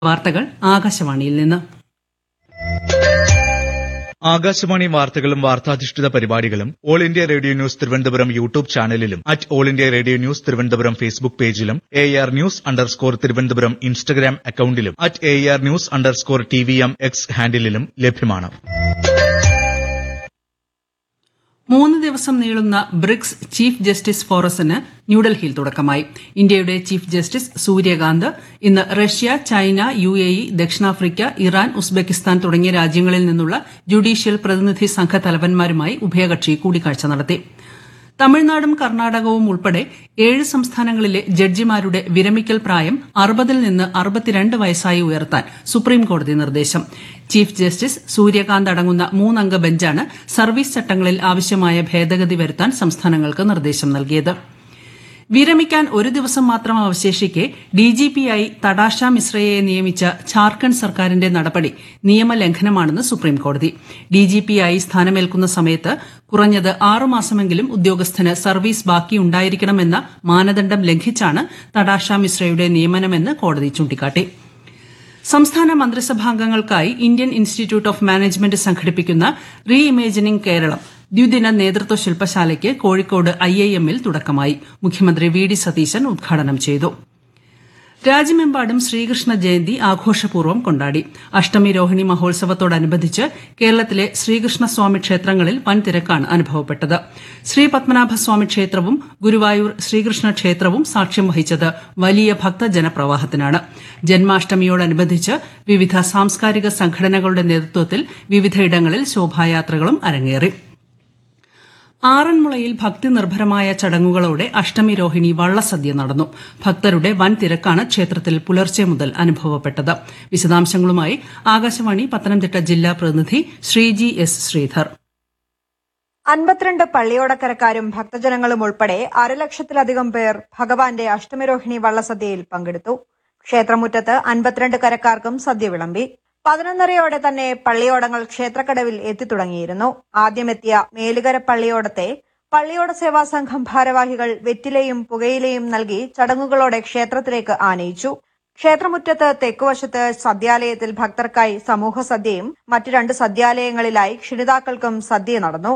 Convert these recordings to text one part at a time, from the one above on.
വാർത്തകൾ ആകാശവാണിയിൽ നിന്ന് ആകാശവാണി വാർത്തകളും വാർത്താധിഷ്ഠിത പരിപാടികളും all India radio news Thiruvananthapuram YouTube ചാനലിലും at all India radio news Thiruvananthapuram Facebook പേജിലും A R news underscore Thiruvananthapuram Instagram അക്കൌണ്ടിലും at A R news underscore T V M X ഹാൻഡിലും ലഭ്യമാണ് മൂന്ന് ദിവസം നീളുന്ന ബ്രിക്സ് ചീഫ് ജസ്റ്റിസ് ഫോറസിന് ന്യൂഡൽഹിയിൽ തുടക്കമായി ഇന്ത്യയുടെ ചീഫ് ജസ്റ്റിസ് സൂര്യകാന്ത് ഇന്ന് Russia China U A E ദക്ഷിണാഫ്രിക്ക ഇറാൻ ഉസ്ബെക്കിസ്ഥാൻ തുടങ്ങിയ രാജ്യങ്ങളിൽ നിന്നുള്ള ജുഡീഷ്യൽ പ്രതിനിധി സംഘ തലവന്മാരുമായി ഉഭയകക്ഷി കൂടിക്കാഴ്ച നടത്തി തമിഴ്നാടും കർണാടകവും ഉൾപ്പെടെ ഏഴ് സംസ്ഥാനങ്ങളിലെ ജഡ്ജിമാരുടെ വിരമിക്കൽ പ്രായം അറുപതിൽ നിന്ന് അറുപത്തിരണ്ട് വയസ്സായി ഉയർത്താൻ സുപ്രീംകോടതി നിർദ്ദേശം ചീഫ് ജസ്റ്റിസ് സൂര്യകാന്ത് അടങ്ങുന്ന മൂന്നംഗ ബെഞ്ചാണ് സർവീസ് ചട്ടങ്ങളിൽ ആവശ്യമായ ഭേദഗതി വരുത്താൻ സംസ്ഥാനങ്ങൾക്ക് നിർദ്ദേശം നൽകിയത് വിരമിക്കാൻ ഒരു ദിവസം മാത്രം അവശേഷിക്കെ ഡിജിപിയായി തടാഷ മിശ്രയെ നിയമിച്ച ഝാർഖണ്ഡ് സർക്കാരിന്റെ നടപടി നിയമലംഘനമാണെന്ന് സുപ്രീംകോടതി ഡിജിപിയായി സ്ഥാനമേൽക്കുന്ന സമയത്ത് കുറഞ്ഞത് ആറുമാസമെങ്കിലും ഉദ്യോഗസ്ഥന് സർവീസ് ബാക്കിയുണ്ടായിരിക്കണമെന്ന മാനദണ്ഡം ലംഘിച്ചാണ് തടാഷ മിശ്രയുടെ നിയമനമെന്ന് കോടതി ചൂണ്ടിക്കാട്ടി സംസ്ഥാന മന്ത്രിസഭാംഗങ്ങൾക്കായി ഇന്ത്യൻ ഇൻസ്റ്റിറ്റ്യൂട്ട് ഓഫ് മാനേജ്മെന്റ് സംഘടിപ്പിക്കുന്ന റീ ഇമേജിനിംഗ് കേരളം ദ്വിദിന നേതൃത്വ ശില്പശാലയ്ക്ക് കോഴിക്കോട് ഐ ഐ എമ്മിൽ തുടക്കമായി മുഖ്യമന്ത്രി വി ഡി സതീശൻ ഉദ്ഘാടനം ചെയ്തു രാജ്യമെമ്പാടും ശ്രീകൃഷ്ണ ജയന്തി ആഘോഷപൂർവ്വം കൊണ്ടാടി അഷ്ടമി രോഹിണി മഹോത്സവത്തോടനുബന്ധിച്ച് കേരളത്തിലെ ശ്രീകൃഷ്ണസ്വാമി ക്ഷേത്രങ്ങളിൽ വൻ തിരക്കാണ് അനുഭവപ്പെട്ടത് ശ്രീ പത്മനാഭസ്വാമി ക്ഷേത്രവും ഗുരുവായൂർ ശ്രീകൃഷ്ണ ക്ഷേത്രവും സാക്ഷ്യം വഹിച്ചത് വലിയ ഭക്തജനപ്രവാഹത്തിനാണ് ജന്മാഷ്ടമിയോടനുബന്ധിച്ച് വിവിധ സാംസ്കാരിക സംഘടനകളുടെ നേതൃത്വത്തിൽ വിവിധയിടങ്ങളിൽ ശോഭായാത്രകളും അരങ്ങേറി ആറന്മുളയിൽ ഭക്തി നിർഭരമായ ചടങ്ങുകളോടെ അഷ്ടമി രോഹിണി വള്ളസദ്യ നടന്നു ഭക്തരുടെ വൻ തിരക്കാണ് ക്ഷേത്രത്തിൽ പുലർച്ചെ മുതൽ അനുഭവപ്പെട്ടത് വിശദാംശങ്ങളുമായി ആകാശവാണി പത്തനംതിട്ട ജില്ലാ പ്രതിനിധി ശ്രീജി എസ് ശ്രീധർ അൻപത്തിരണ്ട് പള്ളിയോടക്കരക്കാരും ഭക്തജനങ്ങളും ഉൾപ്പെടെ അരലക്ഷത്തിലധികം പേർ ഭഗവാന്റെ അഷ്ടമിരോഹിണി വള്ളസദ്യയിൽ പങ്കെടുത്തു ക്ഷേത്രമുറ്റത്ത് അൻപത്തിരണ്ട് കരക്കാർക്കും സദ്യ വിളമ്പി പതിനൊന്നരയോടെ തന്നെ പള്ളിയോടങ്ങൾ ക്ഷേത്രക്കടവിൽ എത്തിത്തുടങ്ങിയിരുന്നു ആദ്യമെത്തിയ മേലുകര പള്ളിയോടത്തെ പള്ളിയോട സേവാ സംഘം ഭാരവാഹികൾ വെറ്റിലയും പുകയിലയും നൽകി ചടങ്ങുകളോടെ ക്ഷേത്രത്തിലേക്ക് ആനയിച്ചു ക്ഷേത്രമുറ്റത്ത് തെക്കുവശത്ത് സദ്യാലയത്തിൽ ഭക്തർക്കായി സമൂഹ സദ്യയും മറ്റു രണ്ട് സദ്യാലയങ്ങളിലായി ക്ഷണിതാക്കൾക്കും സദ്യ നടന്നു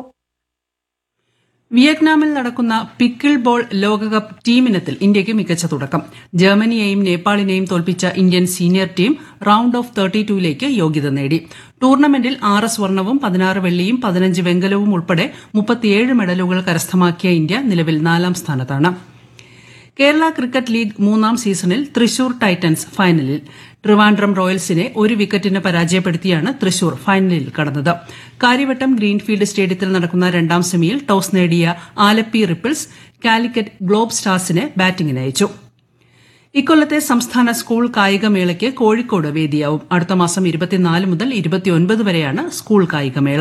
വിയറ്റ്നാമിൽ നടക്കുന്ന പിക്കിൾ ബോൾ ലോകകപ്പ് ടീമിനത്തിൽ ഇന്ത്യയ്ക്ക് മികച്ച തുടക്കം ജർമ്മനിയെയും നേപ്പാളിനെയും തോൽപ്പിച്ച Indian senior team round of thirty ടൂയിലേക്ക് യോഗ്യത നേടി ടൂർണമെന്റിൽ ആറ് സ്വർണവും പതിനാറ് വെള്ളിയും പതിനഞ്ച് വെങ്കലവും ഉൾപ്പെടെ മുപ്പത്തിയേഴ് മെഡലുകൾ കരസ്ഥമാക്കിയ ഇന്ത്യ നിലവിൽ നാലാം സ്ഥാനത്താണ് കേരള ക്രിക്കറ്റ് ലീഗ് മൂന്നാം സീസണിൽ തൃശൂർ ടൈറ്റൻസ് ഫൈനലിൽ ട്രിവാൻഡ്രം റോയൽസിനെ ഒരു വിക്കറ്റിന് പരാജയപ്പെടുത്തിയാണ് തൃശൂർ ഫൈനലിൽ കടന്നത് കാര്യവട്ടം ഗ്രീൻഫീൽഡ് സ്റ്റേഡിയത്തിൽ നടക്കുന്ന രണ്ടാം സെമിയിൽ ടോസ് നേടിയ ആലപ്പി റിപ്പിൾസ് കാലിക്കറ്റ് ഗ്ലോബ് സ്റ്റാർസിനെ ബാറ്റിംഗിന് അയച്ചു ഇക്കൊല്ലത്തെ സംസ്ഥാന സ്കൂൾ കായികമേളയ്ക്ക് കോഴിക്കോട് വേദിയാവും അടുത്ത മാസം ഇരുപത്തിനാല് മുതൽ ഇരുപത്തിയൊൻപത് വരെയാണ് സ്കൂൾ കായികമേള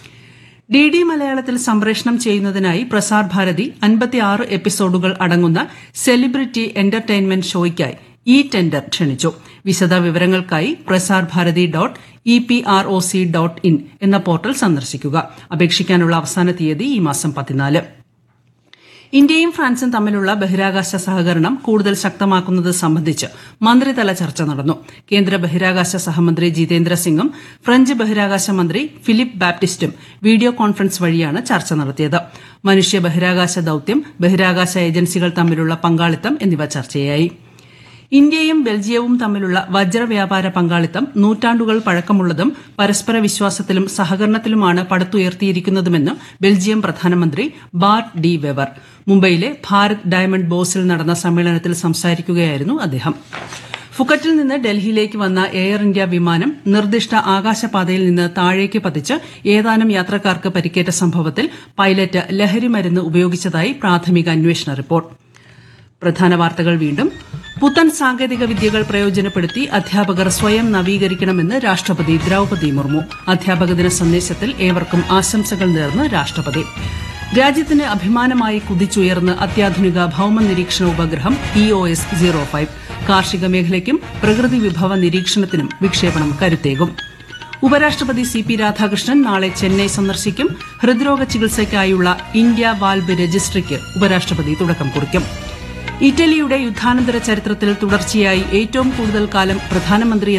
ഡി ഡി മലയാളത്തിൽ സംപ്രേഷണം ചെയ്യുന്നതിനായി പ്രസാർ ഭാരതി അൻപത്തിയാറ് എപ്പിസോഡുകൾ അടങ്ങുന്ന സെലിബ്രിറ്റി എന്റർടൈൻമെന്റ് ഷോയ്ക്കായി ഇ ടെൻഡർ ക്ഷണിച്ചു വിശദ വിവരങ്ങൾക്കായി Prasar Bharati dot E P R O C dot in എന്ന പോർട്ടൽ സന്ദർശിക്കുക അപേക്ഷിക്കാനുള്ള അവസാന തീയതി ഈ മാസം പതിനാല് ഇന്ത്യയും ഫ്രാൻസും തമ്മിലുള്ള ബഹിരാകാശ സഹകരണം കൂടുതൽ ശക്തമാക്കുന്നത് സംബന്ധിച്ച് മന്ത്രിതല ചർച്ച നടന്നു കേന്ദ്ര ബഹിരാകാശ സഹമന്ത്രി ജിതേന്ദ്ര സിംഗും ഫ്രഞ്ച് ബഹിരാകാശ മന്ത്രി ഫിലിപ്പ് ബാപ്റ്റിസ്റ്റും വീഡിയോ കോൺഫറൻസ് വഴിയാണ് ചർച്ച നടത്തിയത് മനുഷ്യ ബഹിരാകാശ ദൌത്യം ബഹിരാകാശ ഏജൻസികൾ തമ്മിലുള്ള പങ്കാളിത്തം എന്നിവ ചർച്ചയായി ഇന്ത്യയും ബെൽജിയവും തമ്മിലുള്ള വജ്രവ്യാപാര പങ്കാളിത്തം നൂറ്റാണ്ടുകൾ പഴക്കമുള്ളതും പരസ്പര വിശ്വാസത്തിലും സഹകരണത്തിലുമാണ് പടുത്തുയർത്തിയിരിക്കുന്നതുമെന്ന് ബെൽജിയം പ്രധാനമന്ത്രി ബാർട്ട് ഡി വെവർ മുംബൈയിലെ ഭാരത് ഡയമണ്ട് ബോസിൽ നടന്ന സമ്മേളനത്തിൽ സംസാരിക്കുകയായിരുന്നു അദ്ദേഹം ഫുക്കറ്റിൽ നിന്ന് ഡൽഹിയിലേക്ക് വന്ന എയർ ഇന്ത്യ വിമാനം നിർദ്ദിഷ്ട ആകാശപാതയിൽ നിന്ന് താഴേക്ക് പതിച്ച് ഏതാനും യാത്രക്കാർക്ക് പരിക്കേറ്റ സംഭവത്തിൽ പൈലറ്റ് ലഹരിമരുന്ന് ഉപയോഗിച്ചതായി പ്രാഥമിക അന്വേഷണ റിപ്പോർട്ട് പ്രധാന വാർത്തകൾ വീണ്ടും പുത്തൻ സാങ്കേതിക വിദ്യകൾ പ്രയോജനപ്പെടുത്തി അധ്യാപകർ സ്വയം നവീകരിക്കണമെന്ന് രാഷ്ട്രപതി ദ്രൌപതി മുർമു അധ്യാപക ദിന സന്ദേശത്തിൽ ഏവർക്കും ആശംസകൾ നേർന്ന് രാഷ്ട്രപതി രാജ്യത്തിന് അഭിമാനമായി കുതിച്ചുയർന്ന് അത്യാധുനിക ഭൌമ നിരീക്ഷണ ഉപഗ്രഹം E O S zero five കാർഷിക മേഖലയ്ക്കും പ്രകൃതി വിഭവ നിരീക്ഷണത്തിനും വിക്ഷേപണം കരുത്തേകും ഉപരാഷ്ട്രപതി സി പി രാധാകൃഷ്ണൻ നാളെ ചെന്നൈ സന്ദർശിക്കും ഹൃദ്രോഗ ചികിത്സയ്ക്കായുള്ള ഇന്ത്യ വാൽബ് രജിസ്ട്രിക്ക് ഉപരാഷ്ട്രപതി തുടക്കം കുറിക്കും ഇറ്റലിയുടെ യുദ്ധാനന്തര ചരിത്രത്തിൽ തുടർച്ചയായി ഏറ്റവും കൂടുതൽ കാലം പ്രധാനമന്ത്രി